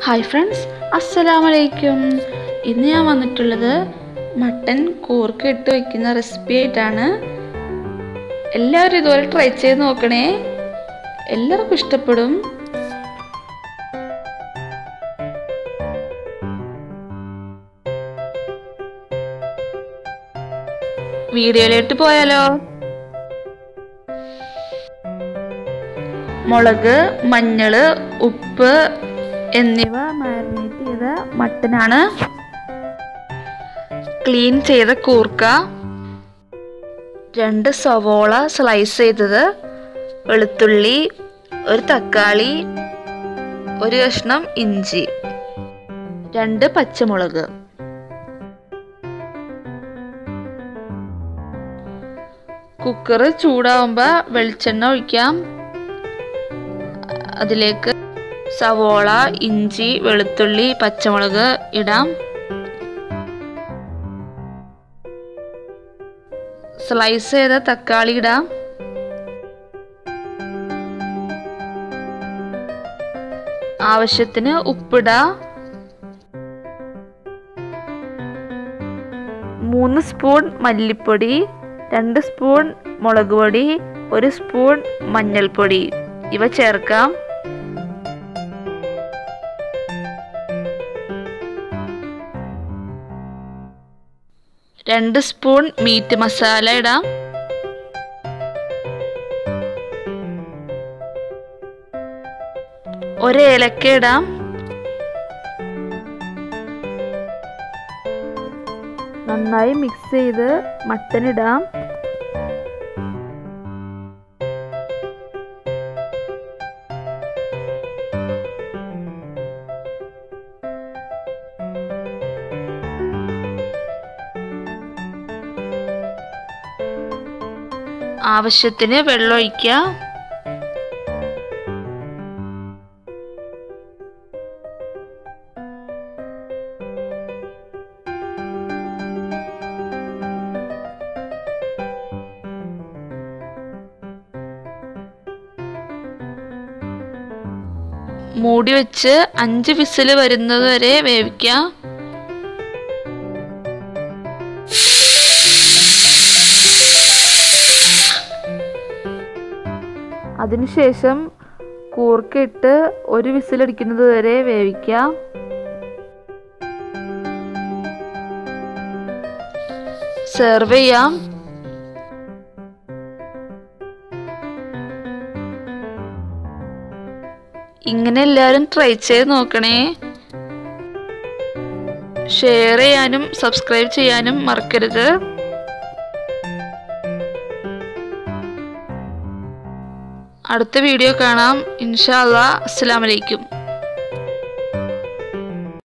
hi friends അസ്സലാമലൈക്കും ഇന്ന് ഞാൻ വന്നിട്ടുള്ളത് മട്ടൻ കൂർക്ക ഇട്ട് വയ്ക്കുന്ന റെസിപ്പി ആയിട്ടാണ് എല്ലാവരും ഇതുപോലെ ട്രൈ ചെയ്ത് നോക്കണേ എല്ലാവർക്കും ഇഷ്ടപ്പെടും വീഡിയോയിലോട്ട് പോയാലോ മുളക് മഞ്ഞള് ഉപ്പ് എന്നിവ മാരിനേറ്റ് ചെയ്ത മട്ടനാണ് ക്ലീൻ ചെയ്ത കൂർക്ക രണ്ട് സവോള സ്ലൈസ് ചെയ്തത് വെളുത്തുള്ളി ഒരു തക്കാളി ഒരു കഷ്ണം ഇഞ്ചി രണ്ട് പച്ചമുളക് കുക്കർ ചൂടാവുമ്പോൾ വെളിച്ചെണ്ണ ഒഴിക്കാം അതിലേക്ക് സവോള ഇഞ്ചി വെളുത്തുള്ളി പച്ചമുളക് ഇടാം സ്ലൈസ് ചെയ്ത തക്കാളി ഇടാം ആവശ്യത്തിന് ഉപ്പിടാം മൂന്ന് സ്പൂൺ മല്ലിപ്പൊടി രണ്ട് സ്പൂൺ മുളക് പൊടി ഒരു സ്പൂൺ മഞ്ഞൾപ്പൊടി ഇവ ചേർക്കാം രണ്ട് സ്പൂൺ മീറ്റ് മസാല ഇടാം ഒരു ഏലക്ക ഇടാം നന്നായി മിക്സ് ചെയ്ത് മട്ടൻ ഇടാം ആവശ്യത്തിന് വെള്ളം ഒഴിക്കുക മൂടി വെച്ച് അഞ്ച് വിസിൽ വരുന്നത് വരെ വേവിക്കാം അതിനുശേഷം കൂർക്ക ഇട്ട് ഒരു വിസിലടിക്കുന്നത് വരെ വേവിക്കാം സെർവ് ചെയ്യാം ഇങ്ങനെ എല്ലാവരും ട്രൈ ചെയ്ത് നോക്കണേ ഷെയർ ചെയ്യാനും സബ്സ്ക്രൈബ് ചെയ്യാനും മറക്കരുത് അടുത്ത വീഡിയോ കാണാം ഇൻഷാ അല്ലാ അസ്സലാമലൈക്കും